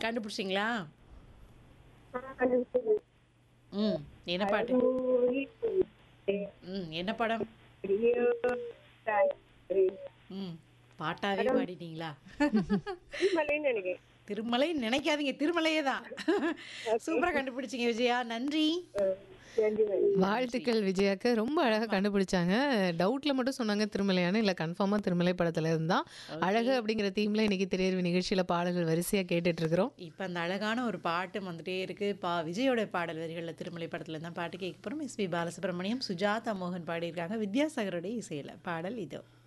கண்டுபிடிச்சிங்களா அது சரி. ம் என்ன பாட்டு ஊரி ம் என்ன படம் பெரியோ தாய் ம் பாட்டாவே பாடிட்டீங்களா மலைன்னு நினைக்கிறேன் திருமலை நினைக்காதீங்க திருமலையே தான் சூப்பரா கண்டுபிடிச்சிங்க விஜயா நன்றி நன்றி மேடம் வாழ்த்துக்கள் விஜயாக்கு ரொம்ப அழகா கண்டுபிடிச்சாங்க டவுட்ல மட்டும் சொன்னாங்க திருமலையான இல்ல கன்ஃபார்மா திருமலை படத்துல இருந்தா அழகு அப்படிங்கிற தீம்ல இன்னைக்கு திரையரவு நிகழ்ச்சியில பாடல்கள் வரிசையா கேட்டுட்டு இருக்கிறோம் இப்போ அந்த அழகான ஒரு பாட்டு வந்துட்டே இருக்கு பா விஜயோட பாடல் வரிகளில் திருமலை படத்துல தான் பாட்டு கேட்க போகிறோம் எஸ்பி பாலசுப்ரமணியம் சுஜாதா மோகன் பாடியிருக்காங்க வித்யாசாகருடைய இசையில பாடல் இதோ